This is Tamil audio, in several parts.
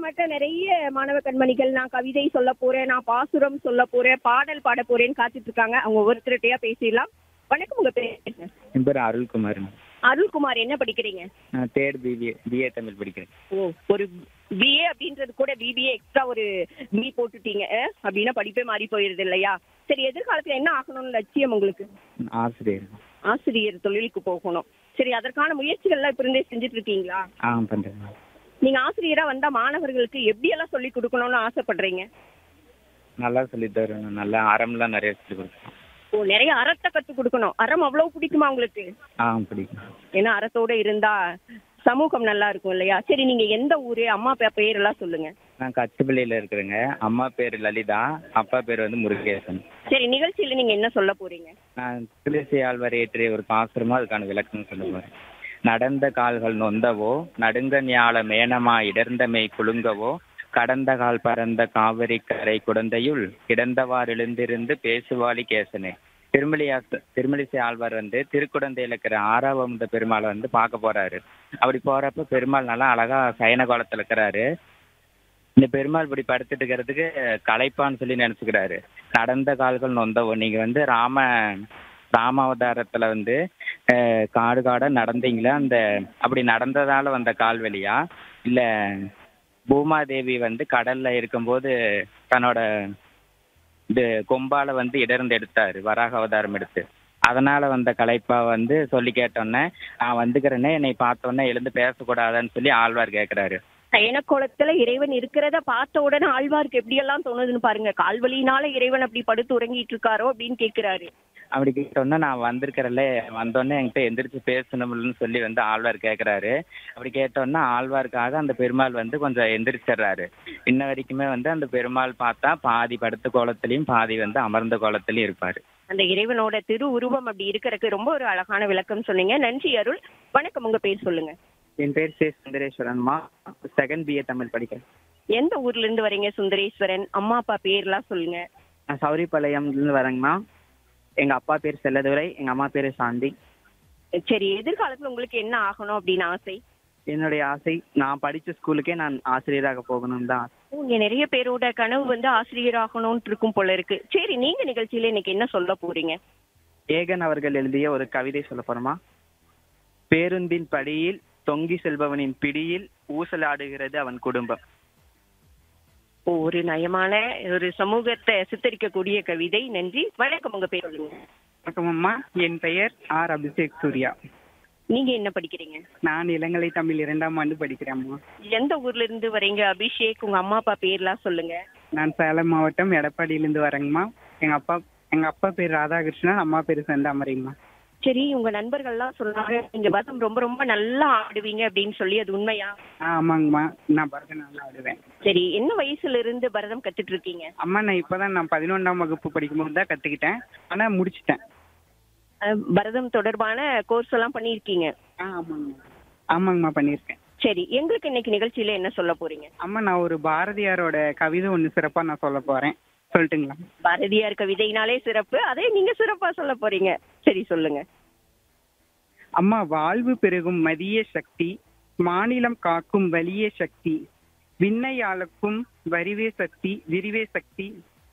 நம்மகிட்ட நிறைய மாணவ கண்மணிகள் நான் கவிதை சொல்ல போறேன் நான் பாசுரம் சொல்ல போறேன் பாடல் பாட போறேன்னு காத்துட்டு இருக்காங்க அவங்க ஒவ்வொருத்தருட்டையா பேசிடலாம் வணக்கம் உங்க பேர் என்ன? என் பேர் அருள்குமார் அருள்குமார் என்ன படிக்கிறீங்க நான் தேர்ட் பிபிஏ பிஏ தமிழ் படிக்கிறேன் ஓ ஒரு பிஏ அப்படின்றது கூட பிபிஏ எக்ஸ்ட்ரா ஒரு பி போட்டுட்டீங்க அஹ், அப்படின்னா படிப்பே மாறி போயிருது இல்லையா சரி எதிர்காலத்துல என்ன ஆகணும்னு லட்சியம் உங்களுக்கு ஆசிரியர் ஆசிரியர் தொழிலுக்கு போகணும் சரி அதற்கான முயற்சிகள்லாம் இப்ப இருந்தே செஞ்சுட்டு இருக்கீங்களா ஆ பண்ணுறேன் நீங்க ஆசிரியரா வந்தா மாணவர்களுக்கு எப்படி எல்லாம் சொல்லி கொடுக்கணும்னு ஆசைப்படுறீங்க நல்லா சொல்லித் தருவேன் நல்லா அறம்லாம் நிறைய சொல்லி கொடுப்பேன் ஓ நிறைய அறத்தை கத்து கொடுக்கணும் அறம் அவ்வளவு பிடிக்குமா உங்களுக்கு ஆ பிடிக்கும் ஏன்னா அறத்தோட இருந்தா சமூகம் நல்லா இருக்கும் இல்லையா சரி நீங்க எந்த ஊரு அம்மா அப்பா பேர் எல்லாம் சொல்லுங்க நான் கச்சுப்பள்ளியில் இருக்கிறேங்க அம்மா பேர் லலிதா அப்பா பேர் வந்து முருகேசன் சரி நிகழ்ச்சியில நீங்க என்ன சொல்ல போறீங்க நான் துளசி ஆழ்வார் ஏற்றிய ஒரு பாசுரமா அதுக்கான விளக்கம் சொல்ல போறேன் நடந்த கால்கள் நொந்தவோ நடுங்க ஞால மேனமா இடர்ந்தமை குலுங்கவோ கடந்த கால் பரந்த காவிரி கரை குடந்தையுள் கிடந்தவாறு எழுந்திருந்து பேசுவாளி கேசனே திருமலியாச திருமலிசை ஆழ்வார் வந்து திருக்குடந்தையில் இருக்கிற ஆறாவந்த பெருமாளை வந்து பார்க்க போறாரு அப்படி போறப்ப பெருமாள் நல்லா அழகா சயன கோலத்துல இருக்கிறாரு இந்த பெருமாள் இப்படி படுத்துட்டு இருக்கிறதுக்கு களைப்பான்னு சொல்லி நினைச்சுக்கிறாரு நடந்த கால்கள் நொந்தவோ நீங்க வந்து ராம ராமாவதாரத்துல வந்து அஹ், காடு காடா நடந்தீங்களா அந்த அப்படி நடந்ததால வந்த கால் வலியா இல்ல பூமாதேவி வந்து கடல்ல இருக்கும்போது தன்னோட இது கொம்பால வந்து இடர்ந்து எடுத்தாரு வராக அவதாரம் எடுத்து அதனால வந்த களைப்பா வந்து சொல்லி கேட்டோன்னே நான் வந்துக்கிறேனே என்னை பார்த்தோன்னே எழுந்து பேசக்கூடாதான்னு சொல்லி ஆழ்வார் கேட்கிறாரு சயனக்கோலத்துல இறைவன் இருக்கிறத பார்த்த உடனே ஆழ்வாருக்கு எப்படி எல்லாம் தோணுதுன்னு பாருங்க கால்வலினால இறைவன் அப்படி படுத்து உறங்கிட்டு இருக்காரோ அப்படின்னு கேக்குறாரு அப்படி கேட்டோன்னே நான் வந்திருக்கிறல்ல வந்தோடனே என்கிட்ட எந்திரிச்சு பேசணும்னு சொல்லி வந்து ஆழ்வார் கேட்குறாரு அப்படி கேட்டோன்னே ஆழ்வாருக்காக அந்த பெருமாள் வந்து கொஞ்சம் எந்திரிச்சிடுறாரு இன்ன வரைக்குமே வந்து அந்த பெருமாள் பார்த்தா பாதி படுத்த கோலத்துலையும் பாதி வந்து அமர்ந்த கோலத்துலையும் இருப்பார் அந்த இறைவனோட திரு உருவம் அப்படி இருக்கறதுக்கு ரொம்ப ஒரு அழகான விளக்கம் சொன்னீங்க நன்றி அருள் வணக்கம் உங்க பேர் சொல்லுங்க என் பேர் சே சுந்தரேஸ்வரன்மா செகண்ட் பிஏ தமிழ் படிக்கிறேன் எந்த ஊர்ல இருந்து வரீங்க சுந்தரேஸ்வரன் அம்மா அப்பா பேர்லாம் சொல்லுங்க நான் சௌரிபாளையம்லேருந்து வரேங்கம்மா எங்கள் அப்பா பேர் செல்லதுரை எங்கள் அம்மா பேர் சாந்தி சரி எதிர்காலத்துல உங்களுக்கு என்ன ஆகணும் அப்படின்னு ஆசை என்னுடைய ஆசை நான் படித்த ஸ்கூலுக்கே நான் ஆசிரியராக போகணும்னு தான் ஆசை. இங்க நிறைய பேரோட கனவு வந்து ஆசிரியராகணும்னு இருக்கும் போல இருக்கு சரி நீங்க நிகழ்ச்சியில இன்னைக்கு என்ன சொல்ல போறீங்க ஏகன் அவர்கள் எழுதிய ஒரு கவிதை சொல்ல போறோமா பேருந்தின் படியில் தொங்கி செல்பவனின் பிடியில் ஊசலாடுகிறது அவன் குடும்பம் ஒரு நயமான ஒரு சமூகத்தை சித்தரிக்கக்கூடிய கவிதை நன்றி வணக்கம் உங்க பேர் சொல்லுங்க வணக்கம் அம்மா என் பெயர் ஆர் அபிஷேக் சூர்யா நீங்க என்ன படிக்கிறீங்க நான் இளங்கலை தமிழ் இரண்டாம் ஆண்டு படிக்கிறேன் அம்மா எந்த ஊர்ல இருந்து வரீங்க அபிஷேக் உங்க அம்மா அப்பா பேர்லாம் சொல்லுங்க நான் சேலம் மாவட்டம் எடப்பாடியிலேருந்து வரேங்கம்மா எங்கள் அப்பா எங்கள் அப்பா பேர் ராதாகிருஷ்ணன் அம்மா பேர் செந்தாமரைங்கம்மா சரி உங்க நண்பர்கள்லாம் சொன்னாங்க நீங்க பரதம் ரொம்ப ரொம்ப நல்லா ஆடுவீங்க அப்படின்னு சொல்லி அது உண்மையா ஆ ஆமாங்கம்மா நான் பரதம் நல்லா ஆடுவேன் சரி என்ன வயசுல இருந்து பரதம் கத்துட்டு இருக்கீங்க அம்மா நான் இப்போ தான் நான் பதினொன்றாம் வகுப்பு படிக்கும்போது தான் கற்றுக்கிட்டேன் ஆனால் முடிச்சிட்டேன் அஹ், பரதம் தொடர்பான கோர்ஸ் எல்லாம் பண்ணியிருக்கீங்க ஆ ஆமாங்கம்மா ஆமாங்கம்மா பண்ணியிருக்கேன் சரி எங்களுக்கு இன்னைக்கு நிகழ்ச்சியில என்ன சொல்ல போறீங்க அம்மா நான் ஒரு பாரதியாரோட கவிதை ஒன்று சிறப்பாக நான் சொல்ல போகிறேன் சொல்லட்டுங்களா பாரதியார் கவிதைனாலே சிறப்பு அதே நீங்க சிறப்பா சொல்ல போறீங்க சரி சொல்லுங்க அம்மா வாழ்வு பெருகும் மதிய சக்தி மாநிலம் காக்கும் வலிய சக்தி விண்ணை அளக்கும் வரிவே சக்தி விரிவே சக்தி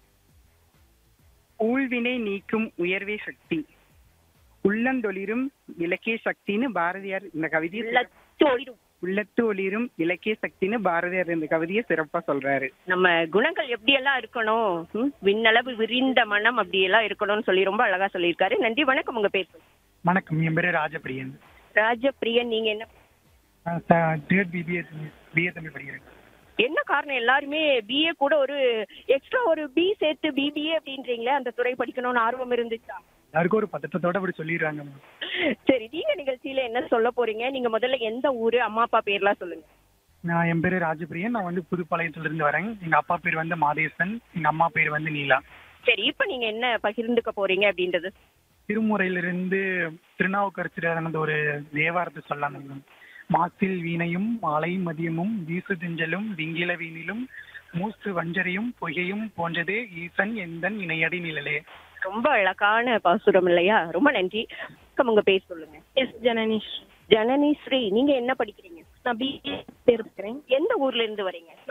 ஊழ்வினை நீக்கும் உயர்வே சக்தி உள்ளந்தொளிரும் இலக்கிய சக்தின்னு பாரதியார் இந்த கவிதையை உள்ளத்தோடிடும். உள்ளத்து ஒளிரும் இலக்கிய சக்தின்னு பாரதியார் இந்த கவிதையை சிறப்பா சொல்றாரு நம்ம குணங்கள் எப்படி எல்லாம் இருக்கணும் ம்? விண்ணளவு விரிந்த மனம் அப்படி எல்லாம் இருக்கணும்னு சொல்லி ரொம்ப அழகா சொல்லியிருக்காரு நன்றி வணக்கம் உங்க பேர் சொல்லுங்க. வணக்கம் என் பேரு ராஜபிரியன் ராஜபிரியன் நீங்க என்ன தேர்ட் பிபிஏ பிஏ தமிழ் படிக்கிறேன் என்ன காரணம் எல்லாருமே பிஏ கூட ஒரு எக்ஸ்ட்ரா ஒரு பி சேர்த்து பிபிஏ அப்படின்றீங்களே அந்த துறை படிக்கணும்னு ஆர்வம் இருந்துச்சா எல்லாருக்கும் ஒரு பதட்டத்தோட அப்படி சொல்லிடுறாங்க சரி நீங்க நிகழ்ச்சியில என்ன சொல்ல போறீங்க நீங்க முதல்ல எந்த ஊரு அம்மா அப்பா பேர்லாம் சொல்லுங்க நான் என் பேரு ராஜபிரியன் நான் வந்து புதுப்பாளையத்துல இருந்து வரேன் எங்க அப்பா பேர் வந்து மாதேசன் எங்க அம்மா பேர் வந்து நீலா சரி இப்ப நீங்க என்ன பகிர்ந்துக்க போறீங்க அப்படின்றது திருமுறையிலிருந்து திருநாவுக்கரசர் ஒரு தேவாரத்தை சொல்லலாம் மாசில் வீணையும் மாலை மதியமும் வீசு திஞ்சலும் விங்கில வீணிலும் மூசு வஞ்சரையும் பொய்கையும் போன்றதே ஈசன் எந்தன் இணையடி நிழலே ரொம்ப அழகான பாசுரம் இல்லையா ரொம்ப நன்றி வணக்கம், உங்க பேர் சொல்லுங்க எஸ் ஜனனிஷ் ஜனனி ஸ்ரீ நீங்க என்ன படிக்கிறீங்க நான் பிஏ இருக்கிறேன் எந்த ஊர்ல இருந்து வரீங்க